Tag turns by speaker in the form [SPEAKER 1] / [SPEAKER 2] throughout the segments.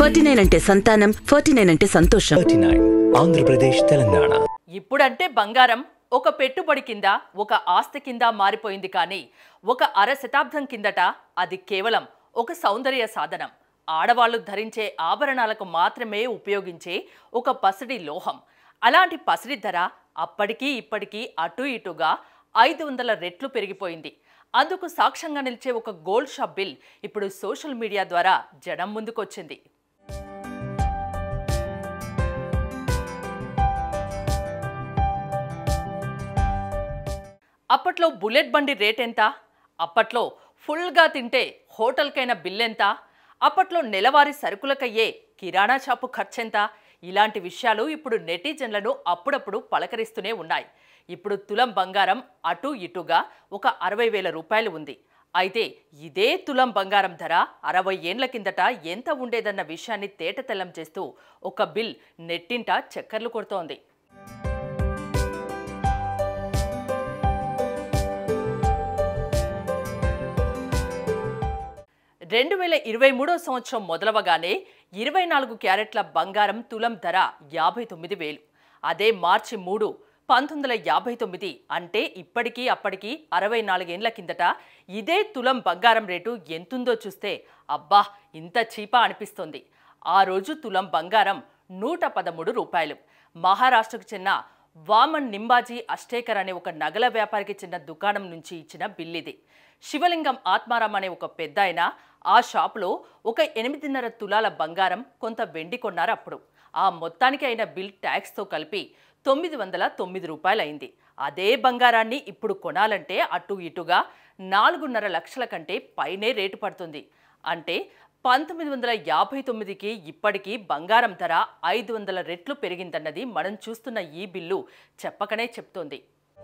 [SPEAKER 1] forty nine అంటే సంతానం forty nine అంటే సంతోషం
[SPEAKER 2] థర్టీ నైన్ ఆంధ్రప్రదేశ్ తెలంగాణ
[SPEAKER 3] ఇప్పుడంటే బంగారం ఒక పెట్టుబడి కింద ఒక ఆస్తి కింద మారిపోయింది కానీ ఒక అర శతాబ్దం కిందట అది కేవలం ఒక సౌందర్య సాధనం ఆడవాళ్లు ధరించే ఆభరణాలకు మాత్రమే ఉపయోగించే ఒక పసిడి లోహం అలాంటి పసిడి ధర అప్పటికీ ఇప్పటికీ అటు ఇటుగా ఐదు వందల రెట్లు పెరిగిపోయింది అందుకు సాక్ష్యంగా నిలిచే ఒక గోల్డ్ షాప్ బిల్ ఇప్పుడు సోషల్ మీడియా ద్వారా జనం ముందుకొచ్చింది అప్పట్లో బుల్లెట్ బండి రేట్ ఎంత అప్పట్లో ఫుల్గా తింటే హోటల్కైన బిల్ ఎంత అప్పట్లో నెలవారీ సరుకులకయ్యే కిరాణా షాపు ఖర్చెంత ఇలాంటి విషయాలు ఇప్పుడు నెటిజన్లను అప్పుడప్పుడు పలకరిస్తూనే ఉన్నాయి ఇప్పుడు తులం బంగారం అటు ఇటుగా ఒక అరవై వేల రూపాయలు ఉంది అయితే ఇదే తులం బంగారం ధర అరవై ఏండ్ల కిందట ఎంత ఉండేదన్న విషయాన్ని తేటతెల్లం చేస్తూ ఒక బిల్ నెట్టింట చక్కర్లు కొడుతోంది రెండు వేల ఇరవై మూడో సంవత్సరం మొదలవగానే ఇరవై నాలుగు క్యారెట్ల బంగారం తులం ధర యాభై తొమ్మిది వేలు అదే మార్చి మూడు పంతొమ్మిది వందల యాభై తొమ్మిది అంటే ఇప్పటికీ అప్పటికి అరవై నాలుగేండ్ల కిందట ఇదే తులం బంగారం రేటు ఎంతుందో చూస్తే అబ్బా ఇంత చీపా అనిపిస్తుంది ఆ రోజు తులం బంగారం నూట పదమూడు రూపాయలు మహారాష్ట్రకు చెందిన వామన్ నింబాజీ అష్టేకర్ అనే ఒక నగల వ్యాపారికి చెందిన దుకాణం నుంచి ఇచ్చిన బిల్ ఇది శివలింగం ఆత్మారాం అనే ఒక పెద్ద ఆయన ఆ షాపులో ఒక ఎనిమిదిన్నర తులాల బంగారం కొంత వెండి కొన్నారు అప్పుడు ఆ మొత్తానికి అయిన బిల్ ట్యాక్స్తో కలిపి తొమ్మిది వందల తొమ్మిది రూపాయలు అయింది అదే బంగారాన్ని ఇప్పుడు కొనాలంటే అటు ఇటుగా నాలుగున్నర లక్షల కంటే పైనే రేటు పడుతుంది అంటే పంతొమ్మిది వందల యాభై తొమ్మిదికి ఇప్పటికీ బంగారం ధర ఐదు వందల రెట్లు పెరిగిందన్నది మనం చూస్తున్న ఈ బిల్లు చెప్పకనే చెప్తోంది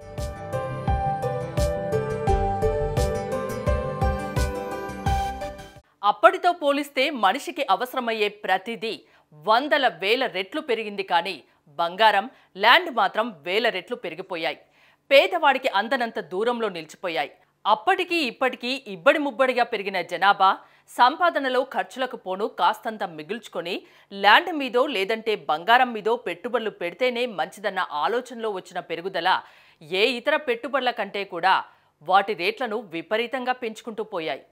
[SPEAKER 3] అప్పటితో పోలిస్తే మనిషికి అవసరమయ్యే ప్రతిదీ వందల వేల రెట్లు పెరిగింది కానీ బంగారం ల్యాండ్ మాత్రం వేల రెట్లు పెరిగిపోయాయి పేదవాడికి అందనంత దూరంలో నిలిచిపోయాయి అప్పటికి ఇప్పటికీ ఇబ్బడి ముబ్బడిగా పెరిగిన జనాభా సంపాదనలో ఖర్చులకు పోను కాస్తంత మిగుల్చుకొని ల్యాండ్ మీదో లేదంటే బంగారం మీదో పెట్టుబడులు పెడితేనే మంచిదన్న ఆలోచనలో వచ్చిన పెరుగుదల ఏ ఇతర పెట్టుబడుల కంటే కూడా వాటి రేట్లను విపరీతంగా పెంచుకుంటూ పోయాయి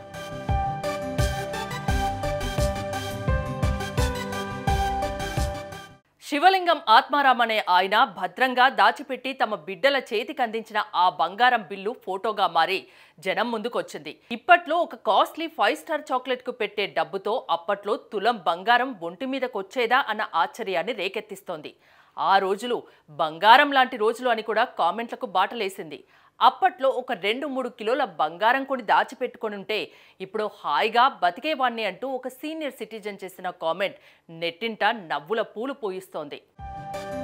[SPEAKER 3] శివలింగం ఆత్మారాం అనే ఆయన భద్రంగా దాచిపెట్టి తమ బిడ్డల చేతికి అందించిన ఆ బంగారం బిల్లు ఫోటోగా మారి జనం ముందుకొచ్చింది ఇప్పట్లో ఒక కాస్ట్లీ ఫైవ్ స్టార్ చాక్లెట్ కు పెట్టే డబ్బుతో అప్పట్లో తులం బంగారం ఒంటి మీదకొచ్చేదా అన్న ఆశ్చర్యాన్ని రేకెత్తిస్తోంది ఆ రోజులు బంగారం లాంటి రోజులు అని కూడా కామెంట్లకు బాటలేసింది అప్పట్లో ఒక రెండు మూడు కిలోల బంగారం కొని దాచిపెట్టుకొని ఉంటే ఇప్పుడు హాయిగా బతికేవాణ్ణి అంటూ ఒక సీనియర్ సిటిజన్ చేసిన కామెంట్ నెట్టింట నవ్వుల పూలు పోయిస్తోంది